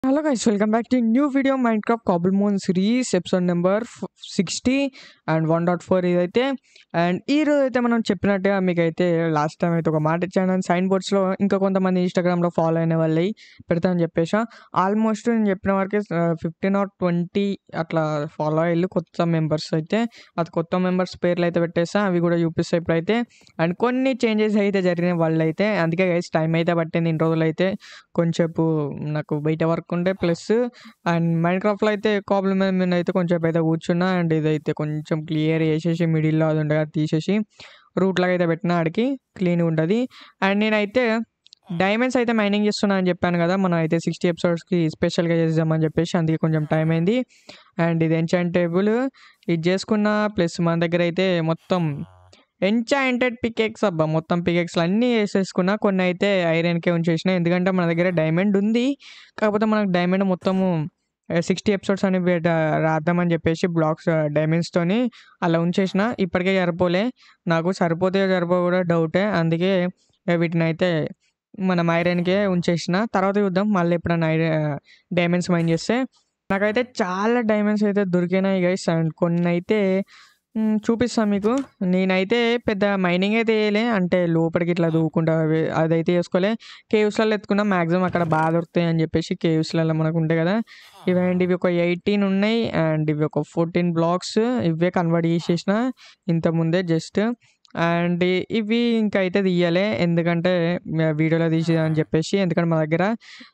Hello guys welcome back to new video Minecraft కాబుల్ moon series episode number sixty and one dot four ఇదైతే and ఈ రోజు అయితే మనం చెప్పినట్టుగా మీకు అయితే లాస్ట్ టైం అయితే ఒక మాట ఇచ్చాను సైన్ బోర్డ్స్లో ఇంకా కొంతమంది ఇన్స్టాగ్రామ్లో ఫాలో అయిన వాళ్ళు పెడతామని చెప్పేసా ఆల్మోస్ట్ నేను చెప్పిన వరకు ఫిఫ్టీన్ ఆర్ ట్వంటీ అట్లా ఫాలో అయ్యి కొత్త మెంబర్స్ అయితే అది కొత్త మెంబర్స్ పేర్లు అయితే పెట్టేసా అవి కూడా చూపిస్తాయి ఇప్పుడైతే అండ్ కొన్ని చేంజెస్ అయితే జరిగిన వాళ్ళు అయితే అందుకే గైస్ టైం అయితే పట్టింది ఇన్ని రోజులు అయితే కొంచెంసేపు నాకు బయట వర్క్ ఉండే ప్లస్ అండ్ మైండ్ క్రాఫ్ట్లో అయితే ప్రాబ్లమ్ మీద అయితే కొంచెం అయితే కూర్చున్నా అండ్ ఇదైతే కొంచెం క్లియర్ చేసేసి మిడిల్లో అది ఉండగా తీసేసి రూట్ లాగా అయితే పెట్టిన ఆడికి క్లీన్ ఉంటుంది అండ్ నేనైతే డైమండ్స్ అయితే మైనింగ్ చేస్తున్నా అని చెప్పాను కదా మనం అయితే సిక్స్టీ ఎపిసోడ్స్కి స్పెషల్గా చేద్దామని చెప్పేసి అందుకే కొంచెం టైం అయింది అండ్ ఇది ఎంచాంట్ టేబుల్ ఇది చేసుకున్న ప్లస్ మన దగ్గర అయితే మొత్తం ఎంచాయింటెడ్ పికెక్స్ అబ్బా మొత్తం పికెక్స్లు అన్నీ వేసేసుకున్నా కొన్ని అయితే ఐరన్కే ఉంచేసిన ఎందుకంటే మన దగ్గర డైమండ్ ఉంది కాకపోతే మనకు డైమండ్ మొత్తము సిక్స్టీ ఎపిసోడ్స్ అని పెట్ట- రాద్దామని చెప్పేసి బ్లాక్స్ డైమండ్స్తోని అలా ఉంచేసిన ఇప్పటికే సరిపోలే నాకు సరిపోతే సరిపో కూడా డౌటే అందుకే ఏ, వీటిని అయితే మనం ఐరన్కే ఉంచేసిన తర్వాత చూద్దాం మళ్ళీ ఎప్పుడైనా ఐరన్ డైమండ్స్ మైన్ చేస్తే నాకైతే చాలా డైమండ్స్ అయితే దొరికినాయి గైస్ అండ్ కొన్ని అయితే మ్, చూపిస్తాను మీకు నేనైతే పెద్ద మైనింగ్ అయితే వేయలే అంటే లోపలికి ఇట్లా దూకుంటా అవి- అదైతే చేసుకోలే కేవ్స్లలో ఎత్తుకున్నా మ్యాక్సిమం అక్కడ బాగా దొరుకుతాయి అని చెప్పేసి కేవ్స్లలో మనకు ఉంటాయి కదా ఇవండి ఇవి ఒక ఎయిటీన్ ఉన్నాయి అండ్ ఇవి ఒక ఫోర్టీన్ బ్లాక్స్ ఇవే కన్వర్ట్ చేసేసిన ఇంతకుముందే జస్ట్ అండ్ ఇవి ఇంకా అయితే తీయాలి ఎందుకంటే వీడియోలో తీసి అని చెప్పేసి ఎందుకంటే మా దగ్గర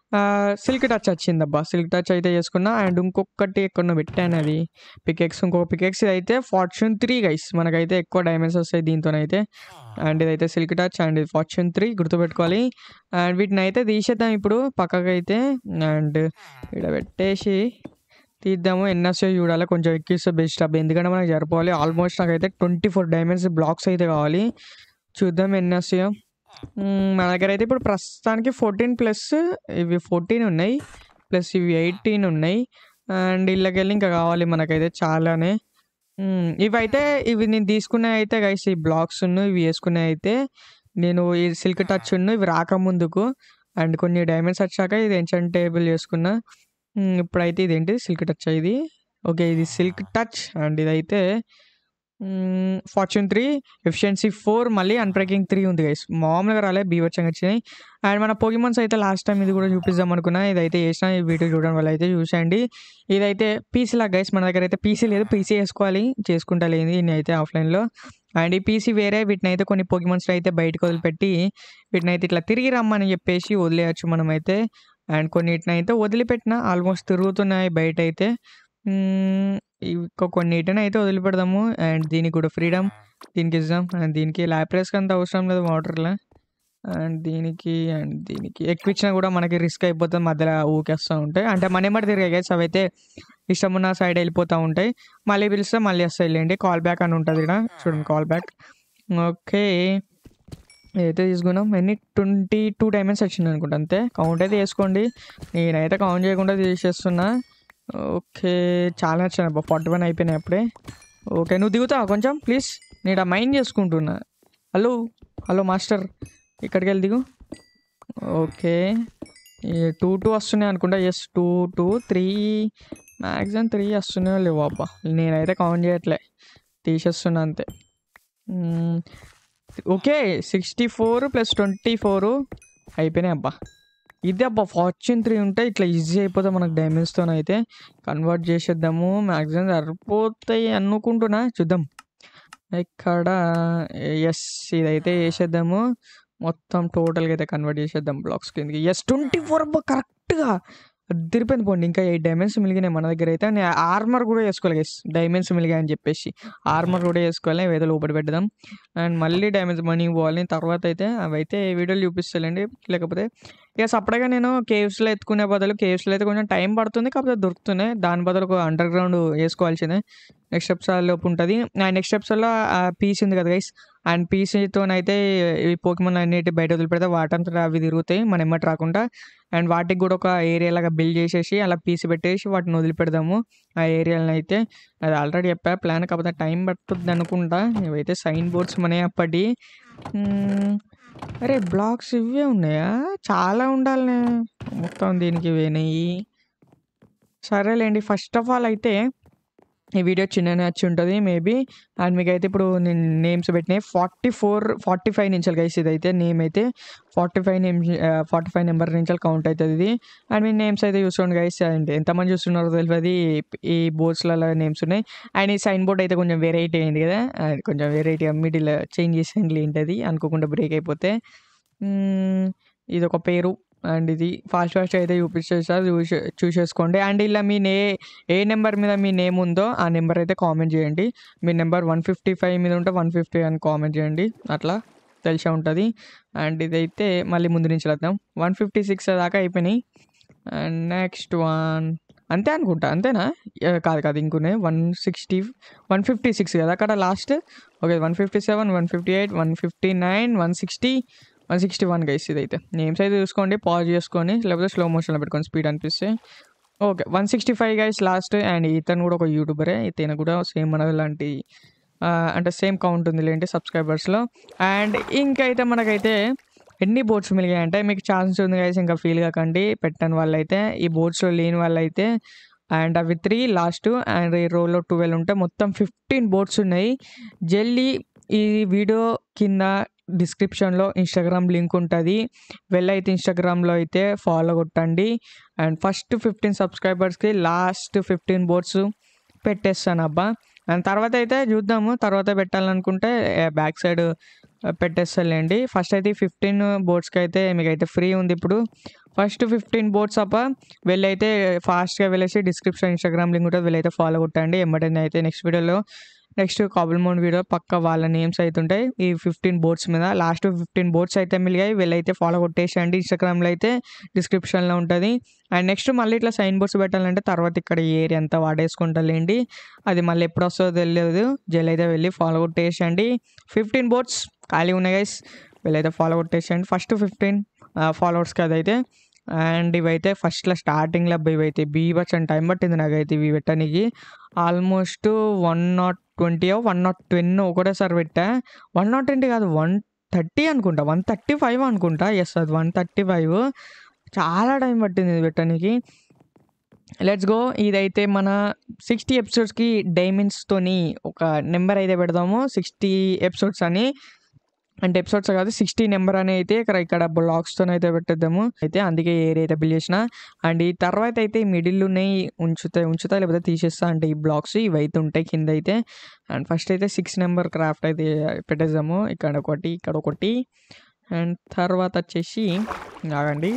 సిల్క్ టచ్ వచ్చింది అబ్బా సిల్క్ టచ్ అయితే చేసుకున్నా అండ్ ఇంకొకటి ఎక్కడో పెట్టాను అది పికెక్స్ ఇంకొక పికెక్స్ అయితే ఫార్చ్యూన్ త్రీ గైస్ మనకైతే ఎక్కువ డైమండ్స్ వస్తాయి దీంతోనైతే అండ్ ఇదైతే సిల్క్ టచ్ అండ్ ఇది ఫార్చ్యూన్ త్రీ గుర్తుపెట్టుకోవాలి అండ్ వీటిని అయితే తీసేద్దాం ఇప్పుడు పక్కకి అయితే అండ్ ఇక్కడ పెట్టేసి తీద్దాము ఎన్ఎస్ఏ చూడాలి కొంచెం ఎక్కిస్తే బెస్ట్ అబ్బా ఎందుకంటే మనకు సరిపోవాలి ఆల్మోస్ట్ నాకైతే ట్వంటీ ఫోర్ డైమండ్స్ బ్లాక్స్ అయితే కావాలి చూద్దాం ఎన్ఎస్ఏ మన దగ్గర అయితే ఇప్పుడు ప్రస్తుతానికి ఫోర్టీన్ ప్లస్ ఇవి ఫోర్టీన్ ఉన్నాయి ప్లస్ ఇవి ఎయిటీన్ ఉన్నాయి అండ్ ఇళ్ళకెళ్ళి ఇంకా కావాలి మనకైతే చాలానే మ్మ్. ఇవైతే ఇవి నేను తీసుకున్న అయితే గైస్ ఈ బ్లాక్స్ ఉన్న ఇవి వేసుకునే అయితే నేను ఈ సిల్క్ టచ్ ఉన్న ఇవి రాకముందుకు అండ్ కొన్ని డైమండ్స్ వచ్చాక ఇది ఎంచంట్ టేబుల్ చేసుకున్నా మ్మ్. ఇప్పుడైతే ఇదేంటి సిల్క్ టచ్ ఇది ఓకే ఇది సిల్క్ టచ్ అండ్ ఇదైతే ఫార్చ్యూన్ త్రీ ఎఫిషియన్సీ ఫోర్ మళ్ళీ అన్బ్రేకింగ్ త్రీ ఉంది గైస్ మామూలుగా రాలే బీవచ్చంగా వచ్చినాయి అండ్ మన పొగిమన్స్ అయితే లాస్ట్ టైం ఇది కూడా చూపిద్దాం అనుకున్నా ఇదైతే చేసిన ఈ వీడియో చూడడం వల్ల అయితే చూసండి ఇదైతే పీసీ లాగా గైస్ మన దగ్గర అయితే పీసీ లేదు పీసీ వేసుకోవాలి చేసుకుంటా లేదు నేను అయితే ఆఫ్లైన్లో అండ్ ఈ పీసీ వేరే వీటిని అయితే కొన్ని పొగిమన్స్ అయితే బయటకు వదిలిపెట్టి వీటిని అయితే ఇట్లా తిరిగి రమ్మని చెప్పేసి వదిలేయచ్చు మనమైతే అండ్ కొన్నిటిని అయితే వదిలిపెట్టిన ఆల్మోస్ట్ తిరుగుతున్నాయి బయట అయితే మ్మ్, ఇంకా కొన్నిటిని అయితే వదిలిపెడదాము అండ్ దీనికి కూడా ఫ్రీడమ్ దీనికి ఇద్దాం అండ్ దీనికి ల్యాప్రెస్కి అంత అవసరం లేదు వాటర్లో అండ్ దీనికి అండ్ దీనికి ఎక్కువ కూడా మనకి రిస్క్ అయిపోతుంది మధ్యలో ఊకేస్తూ ఉంటాయి అంటే మన ఎమ్మటి తిరిగే గైస్ అవైతే ఇష్టం ఉన్న సైడ్ వెళ్ళిపోతూ ఉంటాయి మళ్ళీ పిలిస్తే మళ్ళీ వస్తాయి వెళ్ళండి కాల్ బ్యాక్ అని ఉంటుంది ఇక్కడ చూడండి కాల్ బ్యాక్ ఓకే అయితే తీసుకున్నాం ఎన్ని ట్వంటీ టూ డైమండ్స్ వచ్చింది అనుకుంటా అంతే కౌంట్ అయితే వేసుకోండి నేనైతే కౌంట్ చేయకుండా తీసేస్తున్నా ఓకే చాలా నచ్చాను అబ్బా ఫార్టీ వన్ అయిపోయినాయి అప్పుడే ఓకే నువ్వు దిగుతావా కొంచెం ప్లీజ్ నేను ఆ మైండ్ చేసుకుంటున్నా హలో హలో మాస్టర్ ఇక్కడికి వెళ్ళి దిగు ఓకే టూ టూ వస్తున్నాయి అనుకుంటా yes two two three maximum three వస్తున్నాయో లేవు అబ్బా నేనైతే కౌంట్ చేయట్లే తీసేస్తున్నా అంతే మ్మ్. Okay sixty four plus twenty four అయిపోయినాయి అబ్బా ఇది అబ్బా ఫార్చ్యూన్ త్రీ ఉంటే ఇట్లా ఈజీ అయిపోతుంది మనకు డైమండ్స్తో అయితే కన్వర్ట్ చేసేద్దాము మ్యాక్సిమం సరిపోతాయి అనుకుంటున్నా చూద్దాం ఇక్కడ ఎస్ ఇదైతే వేసేద్దాము మొత్తం టోటల్గా అయితే కన్వర్ట్ చేసేద్దాం బ్లాక్స్ కిందకి ఎస్ ట్వంటీ ఫోర్ అబ్బా కరెక్ట్గా తిరిపోయింది పోండి ఇంకా ఎయిట్ డైమండ్స్ మిలిగినాయి మన దగ్గర అయితే నేను ఆర్మర్ కూడా వేసుకోవాలి గైస్ డైమండ్స్ మిలిగాయి అని చెప్పేసి ఆర్మర్ కూడా వేసుకోవాలి ఏదో లోపల పెడదాం అండ్ మళ్ళీ డ్యామేజ్ మనీ పోవాలి తర్వాత అయితే అవి అయితే వీడియోలు చూపిస్తానండి లేకపోతే ఇక సపరేట్గా నేను కేవ్స్లో ఎత్తుకునే బదులు కేవ్స్లో అయితే కొంచెం టైం పడుతుంది కాకపోతే దొరుకుతున్నాయి దాని బదులు ఒక అండర్ గ్రౌండ్ వేసుకోవాల్సిందే నెక్స్ట్ ఎపిసోడ్ లోపు ఉంటుంది ఆ నెక్స్ట్ ఎపిసోడ్లో ఆ పీస్ ఉంది కదా గైస్ అండ్ పీసీతోనైతే ఈ పోకిమన్ అన్నిటి బయట వదిలిపెడితే వాటంతా అవి తిరుగుతాయి మన ఎమ్మటి రాకుండా అండ్ వాటికి కూడా ఒక ఏరియా లాగా బిల్డ్ చేసేసి అలా పీస్ పెట్టేసి వాటిని వదిలిపెడదాము ఆ ఏరియాలను అయితే అది ఆల్రెడీ చెప్పా ప్లాన్ కాకపోతే టైం పడుతుంది అనుకుంటా ఇవైతే సైన్ బోర్డ్స్ మన అప్పటి మ్మ్. అరే బ్లాక్స్ ఇవే ఉన్నాయా చాలా ఉండాలి మొత్తం దీనికి పోయినాయి సరేలేండి ఫస్ట్ ఆఫ్ ఆల్ అయితే ఈ వీడియో చిన్ననే వచ్చి ఉంటుంది మేబీ అండ్ మీకు అయితే ఇప్పుడు నేను నేమ్స్ పెట్టినాయి ఫార్టీ ఫోర్ ఫార్టీ ఫైవ్ నుంచి గైస్ ఇదైతే నేమ్ అయితే forty five name forty five number నుంచి కౌంట్ అవుతుంది ఇది అండ్ మీ నేమ్స్ అయితే చూసుకోండి గైస్ అండ్ ఎంతమంది చూస్తున్నారో తెలియదు ఈ బోర్డ్స్లలో నేమ్స్ ఉన్నాయి అండ్ ఈ సైన్ బోర్డ్ అయితే కొంచెం వెరైటీ అయింది కదా అండ్ కొంచెం వెరైటీ మిడిల్ చేంజ్ చేసేది ఏంటది అనుకోకుండా బ్రేక్ అయిపోతే మ్మ్, ఇది ఒక పేరు అండ్ ఇది ఫాస్ట్ ఫాస్ట్ అయితే చూపించేసారు చూసే చూసేసుకోండి అండ్ ఇలా మీ నే ఏ నెంబర్ మీద మీ నేమ్ ఉందో ఆ నెంబర్ అయితే కామెంట్ చేయండి మీ నెంబర్ వన్ ఫిఫ్టీ ఫైవ్ మీద ఉంటే వన్ ఫిఫ్టీ అని కామెంట్ చేయండి అట్లా తెలిసే ఉంటుంది అండ్ ఇదైతే మళ్ళీ ముందు నుంచి వెళ్దాం వన్ ఫిఫ్టీ సిక్స్ దాకా అయిపోయినాయి అండ్ నెక్స్ట్ వన్ అంతే అనుకుంటా అంతేనా ఏ, కాదు కాదు ఇంకున్నాయి one sixty one fifty six కదా అక్కడ last okay one fifty seven one fifty eight one fifty nine one sixty one sixty one guys ఇదైతే నేమ్స్ అయితే చూసుకోండి పాజ్ చేసుకొని లేకపోతే స్లో మోషన్లో పెట్టుకొని స్పీడ్ అనిపిస్తే okay one sixty five guys last and ఇతను కూడా ఒక యూట్యూబరే ఇతను కూడా సేమ్ మన లాంటి ఆ, అంటే సేమ్ కౌంట్ ఉంది లేంటి సబ్స్క్రైబర్స్లో అండ్ ఇంకైతే మనకైతే ఎన్ని బోర్డ్స్ మిలిగాయి అంటే మీకు ఛాన్స్ ఉంది గైస్ ఇంకా ఫీల్ కాకండి పెట్టని వాళ్ళైతే ఈ బోర్డ్స్లో లేని వాళ్ళైతే అండ్ అవి త్రీ లాస్ట్ అండ్ ఈ రోలో ట్వెల్వ్ ఉంటే మొత్తం ఫిఫ్టీన్ బోర్డ్స్ ఉన్నాయి జల్దీ ఈ వీడియో కింద డిస్క్రిప్షన్లో ఇన్స్టాగ్రామ్ లింక్ ఉంటుంది వెళ్ళైతే ఇన్స్టాగ్రామ్లో అయితే ఫాలో కొట్టండి అండ్ ఫస్ట్ ఫిఫ్టీన్ సబ్స్క్రైబర్స్కి లాస్ట్ ఫిఫ్టీన్ బోర్డ్స్ పెట్టేస్తాను అబ్బా అండ్ తర్వాత అయితే చూద్దాము తర్వాత పెట్టాలనుకుంటే బ్యాక్ సైడ్ పెట్టేస్తాలేండి ఫస్ట్ అయితే ఫిఫ్టీన్ బోర్డ్స్కి అయితే మీకు అయితే ఫ్రీ ఉంది ఇప్పుడు ఫస్ట్ ఫిఫ్టీన్ బోర్డ్స్ అప్ప వెళ్ళైతే ఫాస్ట్గా వెళ్ళేసి డిస్క్రిప్షన్ ఇన్స్టాగ్రామ్ లింక్ ఉంటుంది వెళ్ళైతే ఫాలో కొట్టండి ఎమ్మటైనా అయితే నెక్స్ట్ వీడియోలో నెక్స్ట్ కాబుల్ మౌంట్ వీడియో పక్క వాళ్ళ నేమ్స్ అయితే ఉంటాయి ఈ ఫిఫ్టీన్ బోర్డ్స్ మీద లాస్ట్ ఫిఫ్టీన్ బోర్డ్స్ అయితే మిలిగాయి వీళ్ళైతే ఫాలో కొట్టేసేయండి ఇన్స్టాగ్రామ్లో అయితే డిస్క్రిప్షన్లో ఉంటుంది అండ్ నెక్స్ట్ మళ్ళీ ఇట్లా సైన్ బోర్డ్స్ పెట్టాలంటే తర్వాత ఇక్కడ ఈ ఏరియా అంతా వాడేసుకుంటాలేండి అది మళ్ళీ ఎప్పుడు వస్తుందో తెలియదు జల్ అయితే వెళ్ళి ఫాలో కొట్టేసేయండి ఫిఫ్టీన్ బోర్డ్స్ ఖాళీ ఉన్నాయి గైస్ వీళ్ళైతే ఫాలో కొట్టేసేయండి ఫస్ట్ ఫిఫ్టీన్ ఫాలోవర్స్కి అదైతే అండ్ ఇవైతే ఫస్ట్లో స్టార్టింగ్లో ఇవైతే బీవచ్ అని టైం పట్టింది నాకైతే ఇవి పెట్టడానికి almost one nought twenty one nought ten ఒకటేసారి పెట్టా వన్ నాట్ ట్వంటీ కాదు వన్ థర్టీ అనుకుంటా వన్ థర్టీ ఫైవ్ అనుకుంటా ఎస్ అది వన్ థర్టీ ఫైవ్ చాలా టైం పట్టింది ఇది పెట్టడానికి లెట్స్ గో ఇదైతే మన సిక్స్టీ ఎపిసోడ్స్కి డైమండ్స్తోని ఒక నెంబర్ అయితే పెడదాము సిక్స్టీ ఎపిసోడ్స్ అని అంటే ఎపిసోడ్స్ కాదు సిక్స్టీ నెంబర్ అని అయితే ఇక్కడ ఇక్కడ బ్లాగ్స్తో అయితే పెట్టేద్దాము అయితే అందుకే ఏరియా అయితే బిల్ చేసిన అండ్ ఈ తర్వాత అయితే ఈ మిడిల్ ఉన్నాయి ఉంచుతా ఉంచుతా లేకపోతే తీసేస్తా అంటే ఈ బ్లాక్స్ ఇవైతే ఉంటాయి కింద అయితే అండ్ ఫస్ట్ అయితే సిక్స్ నెంబర్ క్రాఫ్ట్ అయితే పెట్టేద్దాము ఇక్కడ ఒకటి ఇక్కడ ఒకటి అండ్ తర్వాత వచ్చేసి ఆగండి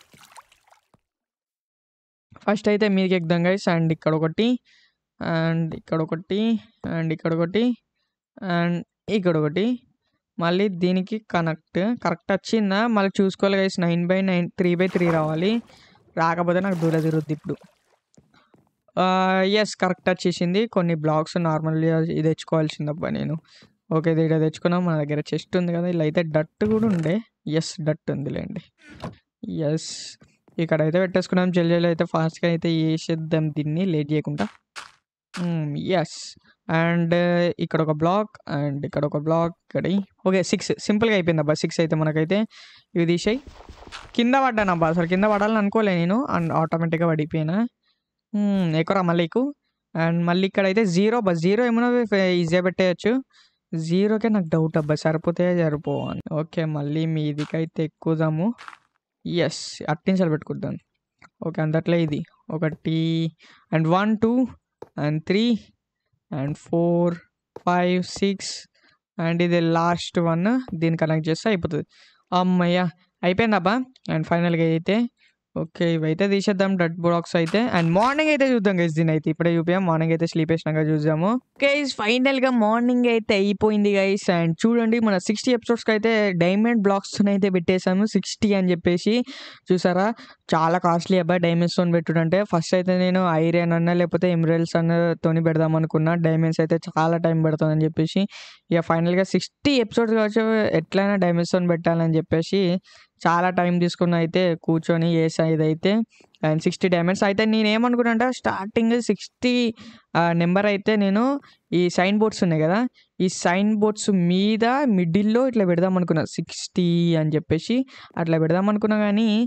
ఫస్ట్ అయితే మీకు ఎగ్దాం గైస్ అండ్ ఇక్కడ ఒకటి అండ్ ఇక్కడ ఒకటి అండ్ ఇక్కడ ఒకటి అండ్ ఇక్కడ ఒకటి మళ్ళీ దీనికి కనెక్ట్ కరెక్ట్ వచ్చిందా మళ్ళీ చూసుకోవాలి guys nine by nine three by three రావాలి రాకపోతే నాకు దూర తిరుగుద్ది ఇప్పుడు ఎస్ కరెక్ట్ వచ్చేసింది కొన్ని బ్లాగ్స్ నార్మల్గా ఇది తెచ్చుకోవాల్సిందబ్బా నేను ఓకే ఇది ఇక్కడ తెచ్చుకున్నాం మన దగ్గర చెస్ట్ ఉంది కదా ఇలా అయితే డట్ కూడా ఉండే ఎస్ డట్ ఉందిలేండి ఎస్ ఇక్కడ అయితే పెట్టేసుకున్నాం జల్జల్ అయితే ఫాస్ట్గా అయితే వేసేద్దాం దీన్ని లేట్ చేయకుండా ఎస్ అండ్ ఇక్కడ ఒక బ్లాక్ అండ్ ఇక్కడ ఒక బ్లాక్ ఇక్కడ ఓకే సిక్స్ సింపుల్గా అయిపోయింది అబ్బా సిక్స్ అయితే మనకైతే ఇవి తీసేయి కింద పడ్డాను అబ్బా అసలు కింద పడాలని అనుకోలే నేను అండ్ ఆటోమేటిక్గా పడిపోయినా ఎక్కువ మళ్ళీ ఎక్కువ అండ్ మళ్ళీ ఇక్కడ అయితే జీరో బస్ జీరో ఏమైనా ఈజీగా పెట్టేయచ్చు జీరోకే నాకు డౌట్ అబ్బా సరిపోతే సరిపో అని ఓకే మళ్ళీ మీదికైతే ఎక్కుదాము ఎస్ అట్టించాలి పెట్టుకుందాం ఓకే అందట్లో ఇది ఒకటి and one two and three and four five six and ఇది లాస్ట్ వన్ దీన్ని కనెక్ట్ చేస్తే అయిపోతుంది అమ్మయ్య అయిపోయిందబ్బా అండ్ ఫైనల్గా అయితే ఓకే ఇవైతే తీసేద్దాం డట్ బాక్స్ అయితే అండ్ మార్నింగ్ అయితే చూద్దాం గైస్ దీని అయితే ఇప్పుడే చూపించాం మార్నింగ్ అయితే స్లీప్ వేసినాక చూద్దాము గైస్ ఫైనల్గా మార్నింగ్ అయితే అయిపోయింది గైస్ అండ్ చూడండి మన సిక్స్టీ ఎపిసోడ్స్కి అయితే డైమండ్ బ్లాక్స్ అయితే పెట్టేశాము సిక్స్టీ అని చెప్పేసి చూసారా చాలా కాస్ట్లీ అబ్బాయి డైమండ్స్ తోని పెట్టుడంటే ఫస్ట్ అయితే నేను ఐరన్ అన్న లేకపోతే ఎమరల్స్ అన్న తోని పెడదాం అనుకున్నా డైమండ్స్ అయితే చాలా టైం పడుతుందని చెప్పేసి ఇక ఫైనల్గా సిక్స్టీ ఎపిసోడ్స్ కావచ్చు ఎట్లయినా డైమండ్స్ తోని పెట్టాలని చెప్పేసి చాలా టైం తీసుకుని అయితే కూర్చొని చేసా ఇదైతే అండ్ సిక్స్టీ డైమండ్స్ అయితే నేను ఏమనుకున్నా అంటే స్టార్టింగ్ సిక్స్టీ నెంబర్ అయితే నేను ఈ సైన్ బోర్డ్స్ ఉన్నాయి కదా ఈ సైన్ బోర్డ్స్ మీద మిడిల్లో ఇట్లా పెడదాం అనుకున్నా సిక్స్టీ అని చెప్పేసి అట్లా పెడదాం అనుకున్నా కానీ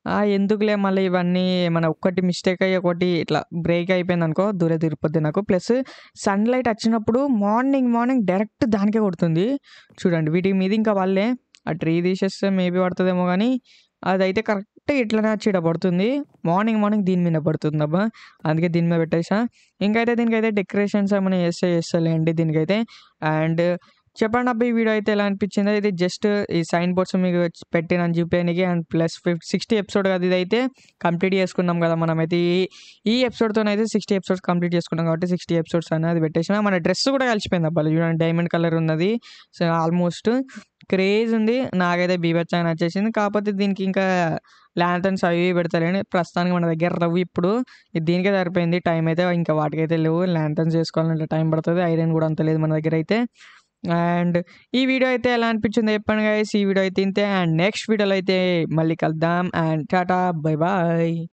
ఆ! ఎందుకులే మళ్ళీ ఇవన్నీ ఏమన్నా ఒక్కటి మిస్టేక్ అయ్యి ఒకటి ఇట్లా బ్రేక్ అయిపోయిందనుకో దూరే తిరిగిపోద్ది నాకు. ప్లస్ సన్‌లైట్ వచ్చినప్పుడు మార్నింగ్, మార్నింగ్ డైరెక్ట్ దానికే కొడుతుంది. చూడండి వీటి మీద ఇంకా పడలే. ఆ ట్రీ తీసేస్తే మేబీ పడతదేమో గానీ అదైతే కరెక్ట్‌గా ఇట్లనే వచ్చి ఈడ పడుతుంది. మార్నింగ్, మార్నింగ్ దీని మీదనే పడుతుందబ్బా! అందుకే దీని మీద పెట్టేసా. ఇంకైతే దీనికైతే డెకరేషన్స్ ఏమైనా చేస్తే చేస్తాలేండి దీనికైతే. అండ్ చెప్పండబ్బా ఈ వీడియో అయితే ఎలా అనిపించిందో? ఇది జస్ట్ ఈ సైన్ బోర్డ్స్ మీకు పెట్టినాను చూపియనీకి అండ్ ప్లస్ ఫిఫ్ 60 ఎపిసోడ్ కదా ఇదైతే. కంప్లీట్ చేసుకున్నాం కదా మనమైతే ఈ ఈ ఎపిసోడ్‌తోనైతే 60 ఎపిసోడ్స్ కంప్లీట్ చేసుకున్నాం కాబట్టి 60 ఎపిసోడ్స్ అనేది పెట్టేసినా. మన డ్రెస్ కూడా కలిసిపోయిందబ్బా! చూడండి డైమండ్ కలర్ ఉన్నది. సో, ఆల్మోస్ట్ క్రేజ్ ఉంది. నాకైతే బీభత్సంగా నచ్చేసింది. కాకపోతే దీనికి ఇంకా లాంతర్న్స్ అవి ఇవి పెడతాలేండి. ప్రస్తుతానికి మన దగ్గర లెవ్వు ఇప్పుడు. ఇది దీనికే సరిపోయింది టైం అయితే. ఇంకా వాటికైతే లేవు. లాంతర్న్స్ చేసుకోవాలంటే టైం పడతది. ఐరన్ కూడా అంత లేదు మన దగ్గర అయితే. అండ్ ఈ వీడియో అయితే ఎలా అనిపించిందో చెప్పండి గైస్. ఈ వీడియో అయితే ఇంతే. అండ్ నెక్స్ట్ వీడియోలో అయితే మళ్ళీ కలుద్దాం. And tata bye bye.